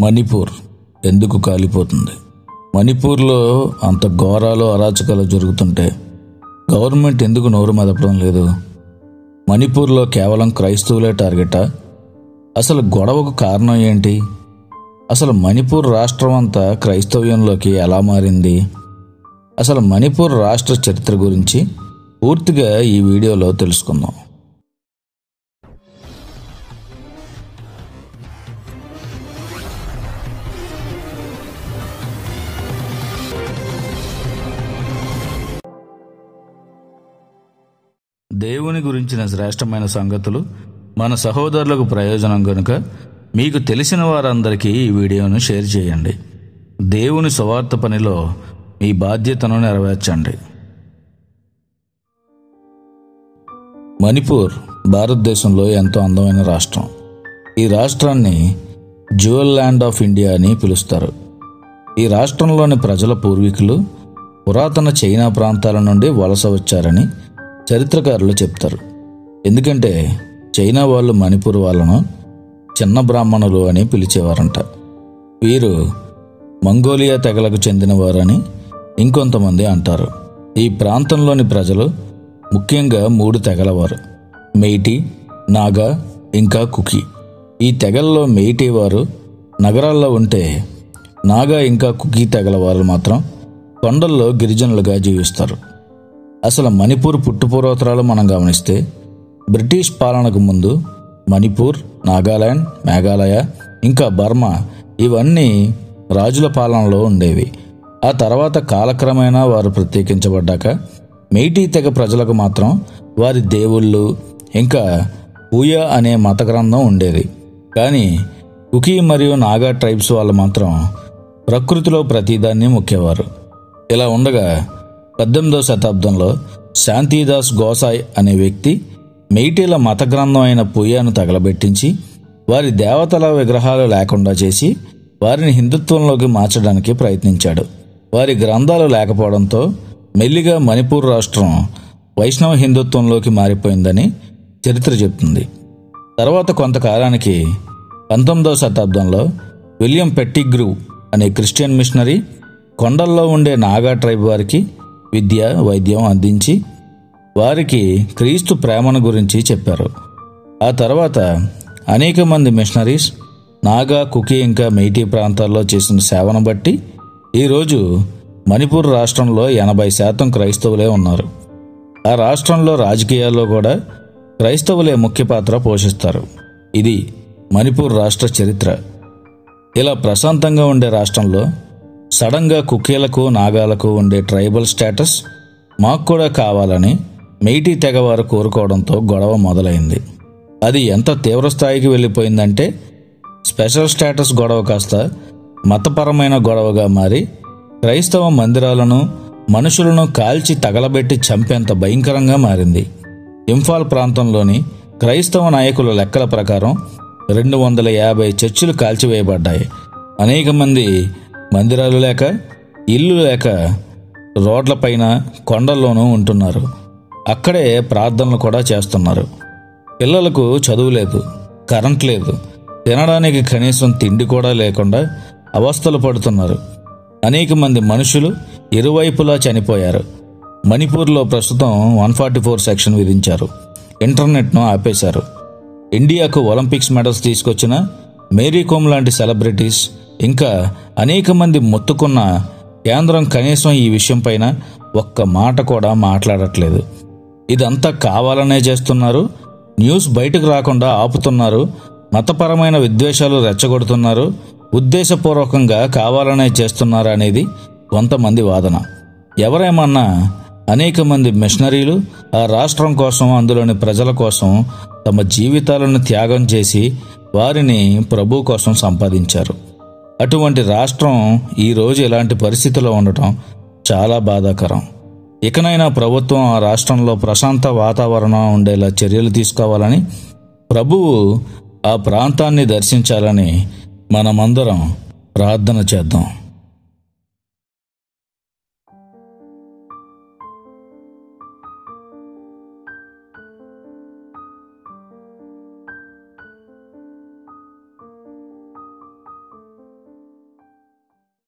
మణిపూర్ ఎందుకు కాలిపోతుంది మణిపూర్లో అంత ఘోరాలు అరాచకాలు జరుగుతుంటే గవర్నమెంట్ ఎందుకు నోరు మెదపడం లేదు మణిపూర్లో కేవలం క్రైస్తవులే టార్గెటా అసలు గొడవకు కారణం ఏంటి అసలు మణిపూర్ రాష్ట్రం అంతా క్రైస్తవ్యంలోకి ఎలా మారింది అసలు మణిపూర్ రాష్ట్ర చరిత్ర గురించి పూర్తిగా ఈ వీడియోలో తెలుసుకుందాం దేవుని గురించిన శ్రేష్టమైన సంగతులు మన సహోదరులకు ప్రయోజనం కనుక మీకు తెలిసిన వారందరికీ ఈ వీడియోను షేర్ చేయండి దేవుని సువార్త పనిలో మీ బాధ్యతను నెరవేర్చండి మణిపూర్ భారతదేశంలో ఎంతో అందమైన రాష్ట్రం ఈ రాష్ట్రాన్ని జ్యువెల్ ల్యాండ్ ఆఫ్ ఇండియా అని పిలుస్తారు ఈ రాష్ట్రంలోని ప్రజల పూర్వీకులు పురాతన చైనా ప్రాంతాల నుండి వలస వచ్చారని చరిత్రకారులు చెప్తారు ఎందుకంటే చైనా వాళ్ళు మణిపూర్ వాళ్ళను చిన్న బ్రాహ్మణులు అని పిలిచేవారంట వీరు మంగోలియా తెగలకు చెందినవారని ఇంకొంతమంది అంటారు ఈ ప్రాంతంలోని ప్రజలు ముఖ్యంగా మూడు తెగలవారు మెయిటి నాగా ఇంకా కుకి ఈ తెగల్లో మెయిటి వారు నగరాల్లో ఉంటే నాగా ఇంకా కుకీ తెగల వారు మాత్రం కొండల్లో గిరిజనులుగా జీవిస్తారు అసలు మణిపూర్ పుట్టుపూర్వోత్తరాలు మనం గమనిస్తే బ్రిటిష్ పాలనకు ముందు మణిపూర్ నాగాలాండ్ మేఘాలయ ఇంకా బర్మా ఇవన్నీ రాజుల పాలనలో ఉండేవి ఆ తర్వాత కాలక్రమేణా వారు ప్రత్యేకించబడ్డాక మెయిటీ తెగ ప్రజలకు మాత్రం వారి దేవుళ్ళు ఇంకా పూయా అనే మత గ్రంథం ఉండేది కానీ కుకీ మరియు నాగా ట్రైబ్స్ వాళ్ళు మాత్రం ప్రకృతిలో ప్రతిదాన్ని మొక్కేవారు ఇలా ఉండగా పద్దెనిమిదవ శతాబ్దంలో శాంతిదాస్ గోసాయ్ అనే వ్యక్తి మెయిటీల మత గ్రంథం అయిన పుయ్యాను తగలబెట్టించి వారి దేవతల విగ్రహాలు లేకుండా చేసి వారిని హిందుత్వంలోకి మార్చడానికి ప్రయత్నించాడు వారి గ్రంథాలు లేకపోవడంతో మెల్లిగా మణిపూర్ రాష్ట్రం వైష్ణవ హిందుత్వంలోకి మారిపోయిందని చరిత్ర చెప్తుంది తర్వాత కొంతకాలానికి పంతొమ్మిదవ శతాబ్దంలో విలియం పెట్టిగ్రూ అనే క్రిస్టియన్ మిషనరీ కొండల్లో ఉండే నాగా ట్రైబ్ వారికి విద్య వైద్యం అందించి వారికి క్రీస్తు ప్రేమను గురించి చెప్పారు ఆ తర్వాత అనేక మంది మిషనరీస్ నాగా కుకీ ఇంకా మెయిటీ ప్రాంతాల్లో చేసిన సేవను బట్టి ఈరోజు మణిపూర్ రాష్ట్రంలో ఎనభై శాతం క్రైస్తవులే ఉన్నారు ఆ రాష్ట్రంలో రాజకీయాల్లో కూడా క్రైస్తవులే ముఖ్య పాత్ర పోషిస్తారు ఇది మణిపూర్ రాష్ట్ర చరిత్ర ఇలా ప్రశాంతంగా ఉండే రాష్ట్రంలో సడన్గా కుక్కీలకు నాగాలకు ఉండే ట్రైబల్ స్టేటస్ మాకు కూడా కావాలని మెయిటీ తెగవారు కోరుకోవడంతో గొడవ మొదలైంది అది ఎంత తీవ్ర స్థాయికి వెళ్ళిపోయిందంటే స్పెషల్ స్టేటస్ గొడవ కాస్త మతపరమైన గొడవగా మారి క్రైస్తవ మందిరాలను మనుషులను కాల్చి తగలబెట్టి చంపేంత భయంకరంగా మారింది ఇంఫాల్ ప్రాంతంలోని క్రైస్తవ నాయకుల లెక్కల ప్రకారం రెండు వందల యాభై చర్చిలు కాల్చివేయబడ్డాయి అనేక మంది మందిరాలు లేక ఇల్లు లేక రోడ్లపైన కొండల్లోనూ ఉంటున్నారు అక్కడే ప్రార్థనలు కూడా చేస్తున్నారు పిల్లలకు చదువు లేదు కరెంట్ లేదు తినడానికి కనీసం తిండి కూడా లేకుండా అవస్థలు పడుతున్నారు అనేక మంది మనుషులు ఇరువైపులా చనిపోయారు మణిపూర్లో ప్రస్తుతం వన్ ఫార్టీ ఫోర్ సెక్షన్ విధించారు ఇంటర్నెట్ను ఆపేశారు ఇండియాకు ఒలింపిక్స్ మెడల్స్ తీసుకొచ్చిన మేరీ కోమ్ లాంటి సెలబ్రిటీస్ ఇంకా అనేక మంది మొత్తుకున్న కేంద్రం కనీసం ఈ విషయం పైన ఒక్క మాట కూడా మాట్లాడట్లేదు ఇదంతా కావాలనే చేస్తున్నారు న్యూస్ బయటకు రాకుండా ఆపుతున్నారు మతపరమైన విద్వేషాలు రెచ్చగొడుతున్నారు ఉద్దేశపూర్వకంగా కావాలనే చేస్తున్నారు అనేది కొంతమంది వాదన ఎవరేమన్నా అనేక మంది మిషనరీలు ఆ రాష్ట్రం కోసం అందులోని ప్రజల కోసం తమ జీవితాలను త్యాగం చేసి వారిని ప్రభు కోసం సంపాదించారు అటువంటి రాష్ట్రం ఈరోజు ఇలాంటి పరిస్థితిలో ఉండటం చాలా బాధాకరం ఇకనైనా ప్రభుత్వం ఆ రాష్ట్రంలో ప్రశాంత వాతావరణం ఉండేలా చర్యలు తీసుకోవాలని ప్రభువు ఆ ప్రాంతాన్ని దర్శించాలని మనమందరం ప్రార్థన చేద్దాం